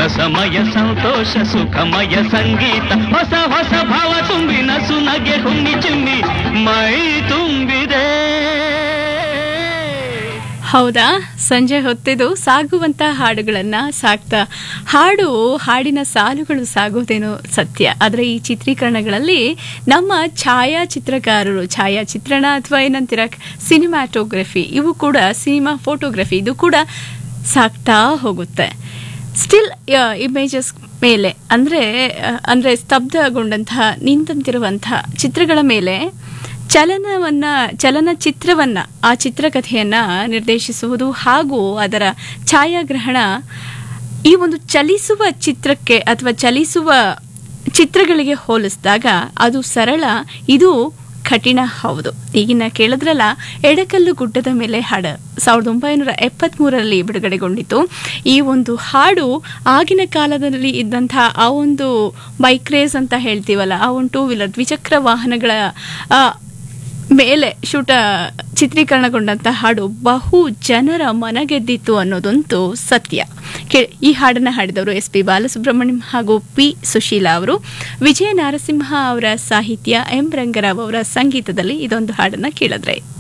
ರಸಮಯ ಸಂತೋಷ ಸುಖಮಯ ಸಂಗೀತ ಹೊಸ ಹೊಸ ಭಾವ ತುಂಬಿ ನಸು ನಗೆ ಹುಮ್ಮಿ ಚಿಮ್ಮಿ ಮೈ ತುಂಬಿದೆ ಹೌದಾ ಸಂಜೆ ಹೊತ್ತಿದು ಸಾಗುವಂತ ಹಾಡುಗಳನ್ನ ಸಾಕ್ತಾ ಹಾಡು ಹಾಡಿನ ಸಾಲುಗಳು ಸಾಗೋದೇನೋ ಸತ್ಯ ಆದರೆ ಈ ಚಿತ್ರೀಕರಣಗಳಲ್ಲಿ ನಮ್ಮ ಛಾಯಾಚಿತ್ರಕಾರರು ಛಾಯಾಚಿತ್ರಣ ಅಥವಾ ಏನಂತೀರ ಸಿನಿಮ್ಯಾಟೋಗ್ರಫಿ ಇವು ಕೂಡ ಸಿನಿಮಾ ಫೋಟೋಗ್ರಫಿ ಇದು ಕೂಡ ಸಾಕ್ತಾ ಹೋಗುತ್ತೆ ಸ್ಟಿಲ್ ಇಮೇಜಸ್ ಮೇಲೆ ಅಂದರೆ ಅಂದರೆ ಸ್ತಬ್ಧಗೊಂಡಂತಹ ನಿಂತಂತಿರುವಂತಹ ಚಿತ್ರಗಳ ಮೇಲೆ ಚಲನವನ್ನ ಚಲನಚಿತ್ರವನ್ನ ಆ ಚಿತ್ರಕಥೆಯನ್ನ ನಿರ್ದೇಶಿಸುವುದು ಹಾಗೂ ಅದರ ಛಾಯಾಗ್ರಹಣ ಈ ಒಂದು ಚಲಿಸುವ ಚಿತ್ರಕ್ಕೆ ಅಥವಾ ಚಲಿಸುವ ಚಿತ್ರಗಳಿಗೆ ಹೋಲಿಸಿದಾಗ ಅದು ಸರಳ ಇದು ಕಠಿಣ ಹೌದು ಈಗಿನ ಕೇಳಿದ್ರಲ್ಲ ಎಡಕಲ್ಲು ಗುಡ್ಡದ ಮೇಲೆ ಹಾಡು ಸಾವಿರದ ಒಂಬೈನೂರ ಎಪ್ಪತ್ಮೂರರಲ್ಲಿ ಬಿಡುಗಡೆಗೊಂಡಿತ್ತು ಈ ಒಂದು ಹಾಡು ಆಗಿನ ಕಾಲದಲ್ಲಿ ಇದ್ದಂತಹ ಆ ಒಂದು ಬೈಕ್ ರೇಸ್ ಅಂತ ಹೇಳ್ತೀವಲ್ಲ ಆ ಒಂದು ಟೂ ವೀಲರ್ ದ್ವಿಚಕ್ರ ವಾಹನಗಳ ಆ, ಮೇಲೆ ಶೂಟ ಚಿತ್ರೀಕರಣಗೊಂಡಂತ ಹಾಡು ಬಹು ಜನರ ಮನಗೆದ್ದಿತ್ತು ಅನ್ನೋದಂತೂ ಸತ್ಯ ಕೇ- ಈ ಹಾಡನ್ನ ಹಾಡಿದವರು ಎಸ್ ಪಿ ಬಾಲಸುಬ್ರಹ್ಮಣ್ಯಂ ಹಾಗೂ ಪಿ ಸುಶೀಲಾ ಅವರು ವಿಜಯ ನಾರಸಿಂಹ ಅವರ ಸಾಹಿತ್ಯ ಎಂ ರಂಗರಾವ್ ಅವರ ಸಂಗೀತದಲ್ಲಿ ಇದೊಂದು ಹಾಡನ್ನ ಕೇಳಿದ್ರೆ